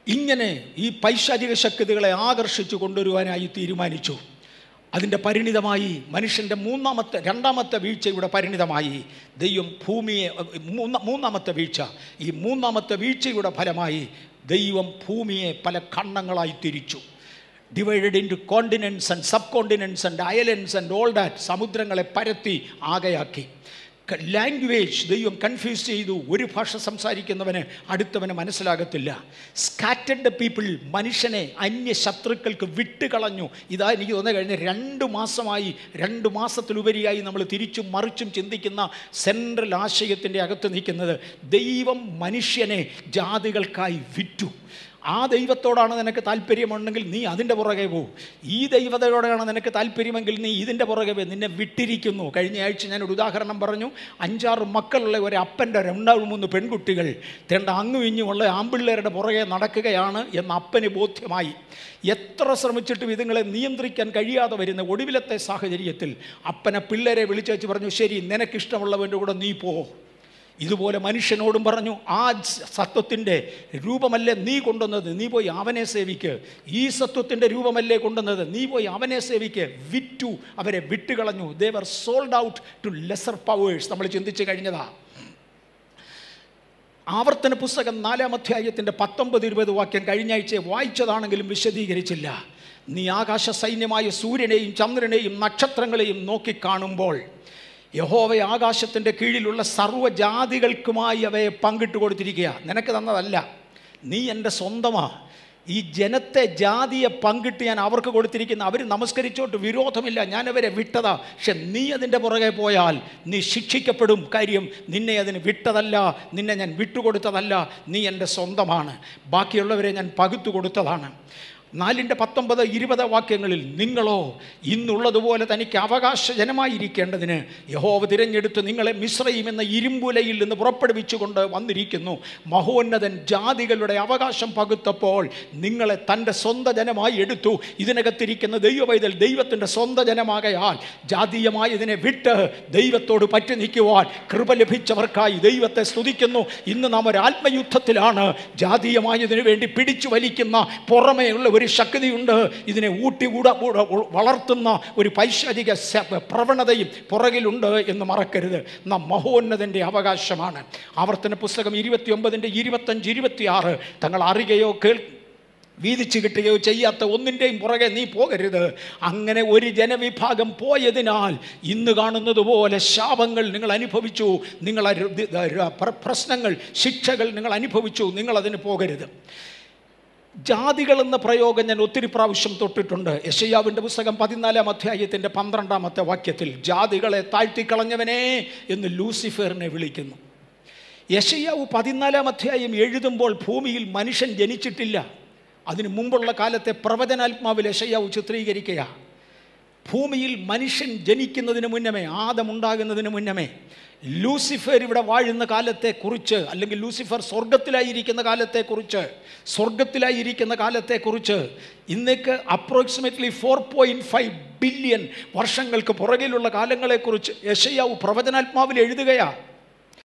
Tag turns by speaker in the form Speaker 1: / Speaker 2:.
Speaker 1: ഇങ്ങനെ ഈ പൈശാചിക ശക്തികളെ ആകർഷിച്ചു കൊണ്ടുവരുവാനായി തീരുമാനിച്ചു അതിൻ്റെ പരിണിതമായി മനുഷ്യൻ്റെ മൂന്നാമത്തെ രണ്ടാമത്തെ വീഴ്ചയുടെ പരിണിതമായി ദൈവം ഭൂമിയെ മൂന്ന മൂന്നാമത്തെ വീഴ്ച ഈ മൂന്നാമത്തെ വീഴ്ചയുടെ ഫലമായി ദൈവം ഭൂമിയെ പല ഖണ്ഡങ്ങളായി തിരിച്ചു divided in to continents and sub continents and islands and all that സമുദ്രങ്ങളെ പരത്തി ആകെയാക്കി ലാംഗ്വേജ് ദൈവം കൺഫ്യൂസ് ചെയ്തു ഒരു ഭാഷ സംസാരിക്കുന്നവന് അടുത്തവന് മനസ്സിലാകത്തില്ല സ്കാറ്റഡ് പീപ്പിൾ മനുഷ്യനെ അന്യ ശത്രുക്കൾക്ക് വിട്ടുകളഞ്ഞു ഇതാ എനിക്ക് തോന്നുന്നത് കഴിഞ്ഞ രണ്ട് മാസമായി രണ്ട് മാസത്തിലുപരിയായി നമ്മൾ തിരിച്ചും മറിച്ചും ചിന്തിക്കുന്ന സെൻട്രൽ ആശയത്തിൻ്റെ അകത്ത് നിൽക്കുന്നത് ദൈവം മനുഷ്യനെ ജാതികൾക്കായി വിറ്റു ആ ദൈവത്തോടാണ് നിനക്ക് താല്പര്യമുണ്ടെങ്കിൽ നീ അതിൻ്റെ പുറകെ പോകും ഈ ദൈവതയോടാണ് നിനക്ക് താല്പര്യമെങ്കിൽ നീ ഇതിൻ്റെ പുറകെ പോ നിന്നെ വിട്ടിരിക്കുന്നു കഴിഞ്ഞ ആഴ്ച ഞാൻ ഒരു ഉദാഹരണം പറഞ്ഞു അഞ്ചാറ് മക്കളുള്ള ഒരു അപ്പൻ്റെ രണ്ടാവും മൂന്ന് പെൺകുട്ടികൾ തേണ്ട അങ്ങും ഇഞ്ഞുമുള്ള ആമ്പിള്ളേരുടെ പുറകെ നടക്കുകയാണ് എന്ന് അപ്പന് ബോധ്യമായി എത്ര ശ്രമിച്ചിട്ടും ഇതുങ്ങളെ നിയന്ത്രിക്കാൻ കഴിയാതെ വരുന്ന ഒടുവിലത്തെ സാഹചര്യത്തിൽ അപ്പനെ പിള്ളേരെ വിളിച്ചേച്ച് പറഞ്ഞു ശരി നിനക്കിഷ്ടമുള്ളവൻ്റെ കൂടെ നീ പോ ഇതുപോലെ മനുഷ്യനോടും പറഞ്ഞു ആ സത്വത്തിൻ്റെ രൂപമല്ലേ നീ കൊണ്ടുവന്നത് നീ പോയി അവനെ സേവിക്ക് ഈ സത്വത്തിൻ്റെ രൂപമല്ലേ കൊണ്ടുവന്നത് നീ പോയി അവനെ സേവിക്ക് വിറ്റു അവരെ വിട്ടുകളഞ്ഞു they were sold out to lesser powers നമ്മൾ ചിന്തിച്ച് കഴിഞ്ഞതാ ആവർത്തന പുസ്തകം നാലാം അധ്യായത്തിൻ്റെ പത്തൊമ്പത് ഇരുപത് വാക്യം കഴിഞ്ഞ ആഴ്ച വായിച്ചതാണെങ്കിലും വിശദീകരിച്ചില്ല നീ ആകാശ സൈന്യമായ സൂര്യനെയും ചന്ദ്രനെയും നക്ഷത്രങ്ങളെയും നോക്കിക്കാണുമ്പോൾ യഹോവ ആകാശത്തിൻ്റെ കീഴിലുള്ള സർവ്വജാതികൾക്കുമായി അവയെ പങ്കിട്ട് കൊടുത്തിരിക്കുക നിനക്ക് തന്നതല്ല നീ എൻ്റെ സ്വന്തമാ ഈ ജനത്തെ ജാതിയെ പങ്കിട്ട് ഞാൻ അവർക്ക് കൊടുത്തിരിക്കുന്ന അവർ നമസ്കരിച്ചോട്ട് വിരോധമില്ല ഞാൻ അവരെ വിട്ടതാ പക്ഷെ നീ അതിൻ്റെ പുറകെ പോയാൽ നീ ശിക്ഷിക്കപ്പെടും കാര്യം നിന്നെ അതിന് വിട്ടതല്ല നിന്നെ ഞാൻ വിട്ടുകൊടുത്തതല്ല നീ എൻ്റെ സ്വന്തമാണ് ബാക്കിയുള്ളവരെ ഞാൻ പകുത്തു കൊടുത്തതാണ് നാലിൻ്റെ പത്തൊമ്പത് ഇരുപത് വാക്യങ്ങളിൽ നിങ്ങളോ ഇന്നുള്ളതുപോലെ തനിക്ക് അവകാശ ജനമായിരിക്കേണ്ടതിന് യഹോവ തിരഞ്ഞെടുത്ത് നിങ്ങളെ മിശ്രയും എന്ന ഇരുമ്പുലയിൽ നിന്ന് പുറപ്പെടുവിച്ചുകൊണ്ട് വന്നിരിക്കുന്നു മഹോന്നതൻ ജാതികളുടെ അവകാശം പകുത്തപ്പോൾ നിങ്ങളെ തൻ്റെ സ്വന്തം ജനമായി എടുത്തു ഇതിനകത്തിരിക്കുന്ന ദൈവവൈതൽ ദൈവത്തിൻ്റെ സ്വന്തം ജനമാകയാൽ ജാതീയമായി ഇതിനെ വിട്ട് ദൈവത്തോട് പറ്റി നിൽക്കുവാൻ കൃപ ലഭിച്ചവർക്കായി ദൈവത്തെ സ്തുതിക്കുന്നു ഇന്ന് നാം ഒരു ആത്മയുദ്ധത്തിലാണ് ജാതീയമായി ഇതിനു വേണ്ടി പിടിച്ചു വലിക്കുന്ന പുറമേയുള്ള ഒരു ശക്തിയുണ്ട് ഇതിനെ ഊട്ടി കൂട വളർത്തുന്ന ഒരു പൈശാചിക സ- പ്രവണതയും പുറകിലുണ്ട് എന്ന് മറക്കരുത് നാം മഹോന്നതൻ്റെ അവകാശമാണ് ആവർത്തന പുസ്തകം ഇരുപത്തി ഒമ്പതിൻ്റെ ഇരുപത്തഞ്ച് ഇരുപത്തിയാറ് തങ്ങൾ അറിയുകയോ കേൾ വീതിച്ചു കിട്ടുകയോ ചെയ്യാത്ത ഒന്നിൻ്റെയും പുറകെ നീ പോകരുത് അങ്ങനെ ഒരു ജനവിഭാഗം പോയതിനാൽ ഇന്ന് കാണുന്നത് പോലെ ശാപങ്ങൾ നിങ്ങൾ അനുഭവിച്ചു നിങ്ങൾ അരു- ദി- ദ- പ്ര- പ്രശ്നങ്ങൾ ശിക്ഷകൾ നിങ്ങൾ അനുഭവിച്ചു നിങ്ങൾ അതിന് പോകരുത് ജാതികൾ എന്ന പ്രയോഗം ഞാൻ ഒത്തിരി പ്രാവശ്യം തൊട്ടിട്ടുണ്ട് യശയ്യാവിൻ്റെ പുസ്തകം പതിനാലാം അധ്യായത്തിൻ്റെ പന്ത്രണ്ടാമത്തെ വാക്യത്തിൽ ജാതികളെ താഴ്ത്തിക്കളഞ്ഞവനെ എന്ന് ലൂസിഫറിനെ വിളിക്കുന്നു യശയ്യാവ് പതിനാലാം അധ്യായം എഴുതുമ്പോൾ ഭൂമിയിൽ മനുഷ്യൻ ജനിച്ചിട്ടില്ല അതിനു മുമ്പുള്ള കാലത്തെ പ്രവചനാത്മാവിൽ യശയ്യാവ് ചിത്രീകരിക്കുക ഭൂമിയിൽ മനുഷ്യൻ ജനിക്കുന്നതിന് മുന്നമേ ആദമുണ്ടാകുന്നതിന് മുന്നമേ ലൂസിഫർ ഇവിടെ വാഴുന്ന കാലത്തെക്കുറിച്ച് അല്ലെങ്കിൽ ലൂസിഫർ സ്വർഗത്തിലായിരിക്കുന്ന കാലത്തെക്കുറിച്ച് സ്വർഗത്തിലായിരിക്കുന്ന കാലത്തെക്കുറിച്ച് ഇന്നേക്ക് approximately four point five billion വർഷങ്ങൾക്ക് പുറകിലുള്ള കാലങ്ങളെക്കുറിച്ച് യശയാവ് പ്രവചനാത്മാവിൽ എഴുതുകയാണ്